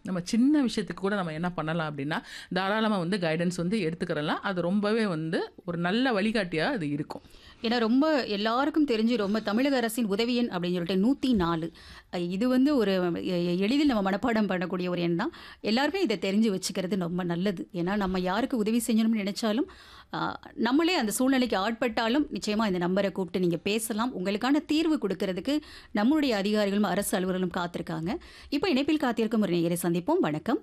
நம்ம சின்ன விஷயத்துக்கு கூட நம்ம என்ன பண்ணலாம் அப்படின்னா தாராளமாக வந்து கைடன்ஸ் வந்து எடுத்துக்கிறலாம் அது ரொம்பவே வந்து ஒரு நல்ல வழிகாட்டியாக அது இருக்கும் ஏன்னா ரொம்ப எல்லாருக்கும் தெரிஞ்சு ரொம்ப தமிழக அரசின் உதவி எண் அப்படின்னு சொல்லிட்டு நூற்றி நாலு இது வந்து ஒரு எ- எ- எளிதில் நம்ம மனப்பாடம் பண்ணக்கூடிய ஒரு எண் தான் எல்லாருமே இதை தெரிஞ்சு வச்சுக்கிறது ரொம்ப நல்லது ஏன்னா நம்ம யாருக்கு உதவி செய்யணும்னு நினைச்சாலும் ஆ, நம்மளே அந்த சூழ்நிலைக்கு ஆட்பட்டாலும் நிச்சயமாக இந்த நம்பரை கூப்பிட்டு நீங்கள் பேசலாம் உங்களுக்கான தீர்வு கொடுக்கறதுக்கு நம்மளுடைய அதிகாரிகளும் அரசு அலுவலர்களும் காத்திருக்காங்க இப்போ இணைப்பில் காத்திருக்கும் ஒரு நேயரை சந்திப்போம் வணக்கம்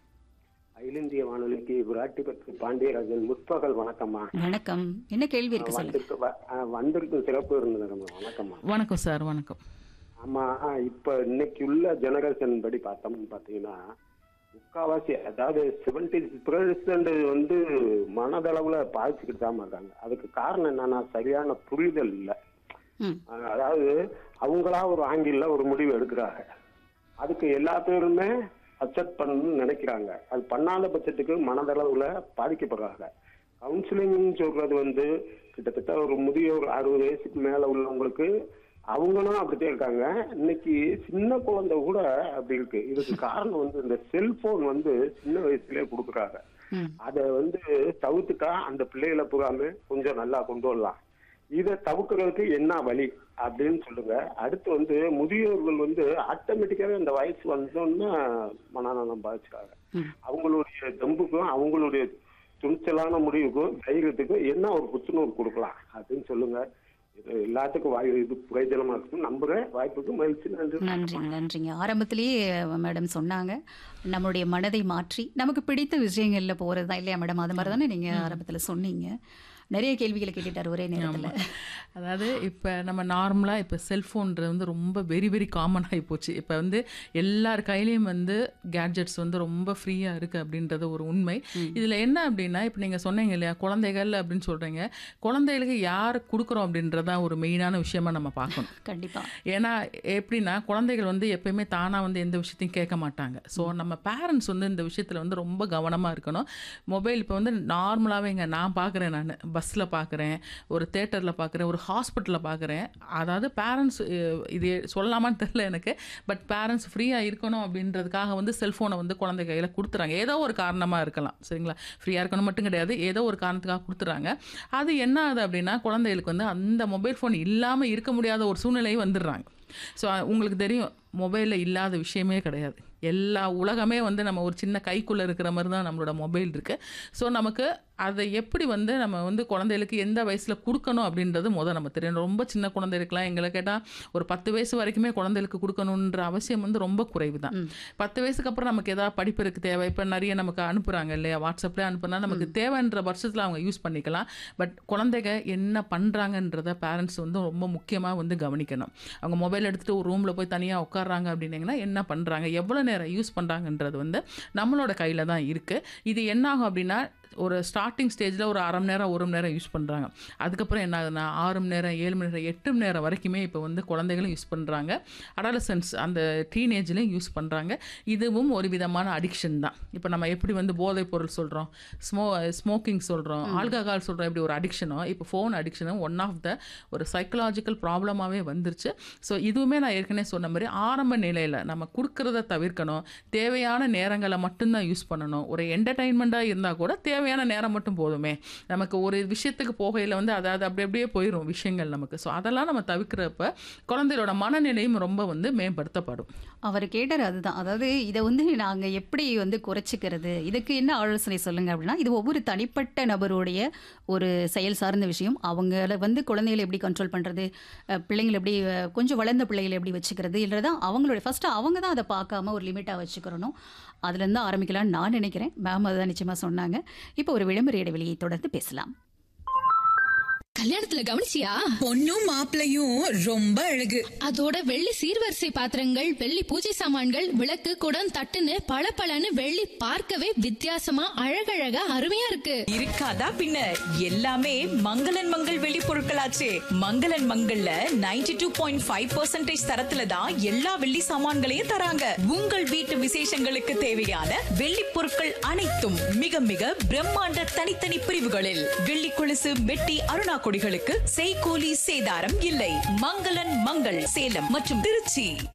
அகில இந்திய வானொலிக்கு விராட்டிபத்து பாண்டியராஜன் முற்பகல் வணக்கம்மா வணக்கம் என்ன கேள்வி இருக்கு சொல்லுங்க வந்திருக்கு வ- ஆ, வந்திருக்கும் சிறப்பு இருந்ததுமா வணக்கம்மா வணக்கம் சார் வணக்கம் ஆமா இப்ப இன்னைக்கு உள்ள ஜெனரேஷன் படி பார்த்தோம்னு பாத்தீங்கன்னா முக்காவாசி அதாவது செவன்டி பெர்சன்ட் வந்து மனதளவுல பாதிச்சுக்கிட்டு தான் இருக்காங்க அதுக்கு காரணம் என்னன்னா சரியான புரிதல் இல்லை ம் அஹ் அதாவது அவங்களா ஒரு ஆங்கில ஒரு முடிவு எடுக்கிறாங்க அதுக்கு எல்லா பேருமே அக்செப்ட் பண்ணணும்னு நினைக்கிறாங்க அது பண்ணாத பட்சத்துக்கு மனதளவுல பாதிக்கப்படுறாங்க கவுன்சிலிங் சொல்றது வந்து கிட்டத்தட்ட ஒரு முதியோர் அறுபது வயசுக்கு மேல உள்ளவங்களுக்கு அவங்களும் அப்படித்தான் இருக்காங்க இன்னைக்கு சின்ன குழந்தை கூட அப்படி இருக்கு இதுக்கு காரணம் வந்து இந்த செல்போன் வந்து சின்ன வயசுலயே கொடுக்குறாங்க ம் அதை வந்து தவிர்த்துட்டா அந்த பிள்ளைகளை பூராமே கொஞ்சம் நல்லா கொண்டு வரலாம் இதை தவிர்க்கிறதுக்கு என்ன வழி அப்படின்னு சொல்லுங்க அடுத்து வந்து முதியோர்கள் வந்து ஆட்டோமேட்டிக்காவே அந்த வயசு வந்தோன்னா மனநலம் பாதிச்சுறாங்க ம். அவங்களுடைய தெம்புக்கும் அவங்களுடைய துணிச்சலான முடிவுக்கும் தைரியத்துக்கும் என்ன ஒரு புத்துணர்வு கொடுக்கலாம் அப்படின்னு சொல்லுங்க இது எல்லாத்துக்கும் வாய் இது பிரயோஜனமா இருக்கும் நம்புறேன் வாய்ப்புக்கு மகிழ்ச்சி நன்றி நன்றிங்க நன்றிங்க ஆரம்பத்திலேயே மேடம் சொன்னாங்க நம்மளுடைய மனதை மாற்றி நமக்கு பிடித்த விஷயங்கள்ல போறது தான் இல்லையா மேடம் அது மாதிரி தானே நீங்க ஆரம்பத்துல சொன்னீங்க நிறைய கேள்விகளை கேட்டுட்டார் ஒரே நேரத்துல அதாவது இப்போ நம்ம நார்மலாக இப்போ செல்ஃபோன்றது வந்து ரொம்ப வெரி வெரி காமன் ஆகி போச்சு இப்போ வந்து எல்லார் கையிலையும் வந்து கேட்ஜெட்ஸ் வந்து ரொம்ப ஃப்ரீயாக இருக்குது அப்படின்றது ஒரு உண்மை இதில் என்ன அப்படின்னா இப்போ நீங்கள் சொன்னீங்க இல்லையா குழந்தைகள் அப்படின்னு சொல்கிறீங்க குழந்தைகளுக்கு யார் கொடுக்குறோம் அப்படின்றது தான் ஒரு மெயினான விஷயமா நம்ம பார்க்கணும் கண்டிப்பா ஏன்னா எப்படின்னா குழந்தைகள் வந்து எப்பயுமே தானாக வந்து எந்த விஷயத்தையும் கேட்க மாட்டாங்க ஸோ நம்ம பேரண்ட்ஸ் வந்து இந்த விஷயத்தில் வந்து ரொம்ப கவனமாக இருக்கணும் மொபைல் இப்போ வந்து நார்மலாகவேங்க நான் பார்க்குறேன் நான் பஸ்ஸில் பார்க்குறேன் ஒரு தேட்டரில் பார்க்குறேன் ஒரு ஹாஸ்பிட்டலில் பார்க்குறேன் அதாவது பேரண்ட்ஸ் இது சொல்லலாமான்னு தெரில எனக்கு பட் பேரண்ட்ஸ் ஃப்ரீயாக இருக்கணும் அப்படின்றதுக்காக வந்து செல்ஃபோனை வந்து குழந்தை கையில் கொடுத்துறாங்க ஏதோ ஒரு காரணமாக இருக்கலாம் சரிங்களா ஃப்ரீயாக இருக்கணும் மட்டும் கிடையாது ஏதோ ஒரு காரணத்துக்காக கொடுத்துறாங்க அது என்ன ஆகுது அப்படின்னா குழந்தைகளுக்கு வந்து அந்த மொபைல் ஃபோன் இல்லாமல் இருக்க முடியாத ஒரு சூழ்நிலை வந்துடுறாங்க ஸோ உங்களுக்கு தெரியும் மொபைலில் இல்லாத விஷயமே கிடையாது எல்லா உலகமே வந்து நம்ம ஒரு சின்ன கைக்குள்ளே இருக்கிற மாதிரி தான் நம்மளோட மொபைல் இருக்குது ஸோ நமக்கு அதை எப்படி வந்து நம்ம வந்து குழந்தைகளுக்கு எந்த வயசில் கொடுக்கணும் அப்படின்றது முதல் நம்ம தெரியும் ரொம்ப சின்ன குழந்தைகளுக்குலாம் எங்களை கேட்டால் ஒரு பத்து வயசு வரைக்குமே குழந்தைகளுக்கு கொடுக்கணுன்ற அவசியம் வந்து ரொம்ப குறைவு தான் பத்து வயசுக்கு அப்புறம் நமக்கு ஏதாவது படிப்பிற்கு தேவை இப்போ நிறைய நமக்கு அனுப்புகிறாங்க இல்லையா வாட்ஸ்அப்லேயே அனுப்புனா நமக்கு தேவைன்ற பட்சத்தில் அவங்க யூஸ் பண்ணிக்கலாம் பட் குழந்தைங்க என்ன பண்ணுறாங்கன்றத பேரண்ட்ஸ் வந்து ரொம்ப முக்கியமாக வந்து கவனிக்கணும் அவங்க மொபைல் எடுத்துகிட்டு ஒரு ரூமில் போய் தனியாக உட்காடுறாங்க அப்படின்னீங்கன்னா என்ன பண்ணுறாங்க எவ்வளோ நேரம் யூஸ் பண்ணுறாங்கன்றது வந்து நம்மளோட கையில் தான் இருக்குது இது என்ன ஆகும் அப்படின்னா ஒரு ஸ்டார்டிங் ஸ்டேஜில் ஒரு அரை மணி நேரம் ஒரு மணி நேரம் யூஸ் பண்ணுறாங்க அதுக்கப்புறம் என்ன ஆகுதுன்னா ஆறு மணி நேரம் ஏழு மணி நேரம் எட்டு மணி நேரம் வரைக்குமே இப்போ வந்து குழந்தைகளும் யூஸ் பண்ணுறாங்க அடாலசன்ஸ் அந்த டீனேஜ்லேயும் யூஸ் பண்ணுறாங்க இதுவும் ஒரு விதமான அடிக்ஷன் தான் இப்போ நம்ம எப்படி வந்து போதைப் பொருள் சொல்கிறோம் ஸ்மோ ஸ்மோக்கிங் சொல்கிறோம் ஆல்கஹால் சொல்கிறோம் இப்படி ஒரு அடிக்ஷனோ இப்போ ஃபோன் அடிக்ஷனும் ஒன் ஆஃப் த ஒரு சைக்கலாஜிக்கல் ப்ராப்ளமாகவே வந்துருச்சு ஸோ இதுவுமே நான் ஏற்கனவே சொன்ன மாதிரி ஆரம்ப நிலையில் நம்ம கொடுக்கறத தவிர்க்கணும் தேவையான நேரங்களை மட்டும்தான் யூஸ் பண்ணணும் ஒரு என்டர்டைன்மெண்ட்டாக இருந்தால் கூட தேவையான நேரம் மட்டும் போதுமே நமக்கு ஒரு விஷயத்துக்கு போகையில் வந்து அதாவது அப்படி அப்படியே போயிடும் விஷயங்கள் நமக்கு ஸோ அதெல்லாம் நம்ம தவிர்க்கிறப்ப குழந்தைகளோட மனநிலையும் ரொம்ப வந்து மேம்படுத்தப்படும் அவர் கேட்டார் அதுதான் அதாவது இதை வந்து நாங்க எப்படி வந்து குறைச்சிக்கிறது இதுக்கு என்ன ஆலோசனை சொல்லுங்க அப்படின்னா இது ஒவ்வொரு தனிப்பட்ட நபருடைய ஒரு செயல் சார்ந்த விஷயம் அவங்கள வந்து குழந்தைகளை எப்படி கண்ட்ரோல் பண்றது அஹ், பிள்ளைங்களை எப்படி அஹ், கொஞ்சம் வளர்ந்த பிள்ளைகளை எப்படி வச்சுக்கிறது இல்லைதான் அவங்களோட ஃபர்ஸ்ட் அவங்க தான் அதை பார்க்காம ஒரு லிமிட்டாக வச்சுக்கிறணும் அதுலேருந்து ஆரம்பிக்கலாம்னு நான் நினைக்கிறேன் மேம் அதுதான் நிச்சயமா சொன்னாங்க இப்போ ஒரு விளம்பர இடைவெளியை தொடர்ந்து பேசலாம் கல்யாணத்துல கவனிச்சியா பொண்ணும் மாப்பிளையும் ரொம்ப அழகு அதோட வெள்ளி சீர்வரிசை பாத்திரங்கள் வெள்ளி பூஜை சாமான்கள் விளக்கு குடம் தட்டுன்னு பளபளன்னு வெள்ளி பார்க்கவே வித்தியாசமா அழகழகா அருமையா இருக்கு இருக்காதா பின்ன எல்லாமே மங்களன் மங்கள் வெளி பொருட்களாச்சே மங்களன் மங்கள்ல 92.5% டூ பாயிண்ட் ஃபைவ் பர்சன்டேஜ் தரத்துல தான் எல்லா வெள்ளி சாமான்களையும் தராங்க உங்கள் வீட்டு விசேஷங்களுக்கு தேவையான வெள்ளி பொருட்கள் அனைத்தும் மிக மிக பிரம்மாண்ட தனித்தனி பிரிவுகளில் வெள்ளி கொலுசு வெட்டி அருணா கொடிகளுக்கு செய்கூலி சேதாரம் இல்லை மங்களன் மங்கள் சேலம் மற்றும் திருச்சி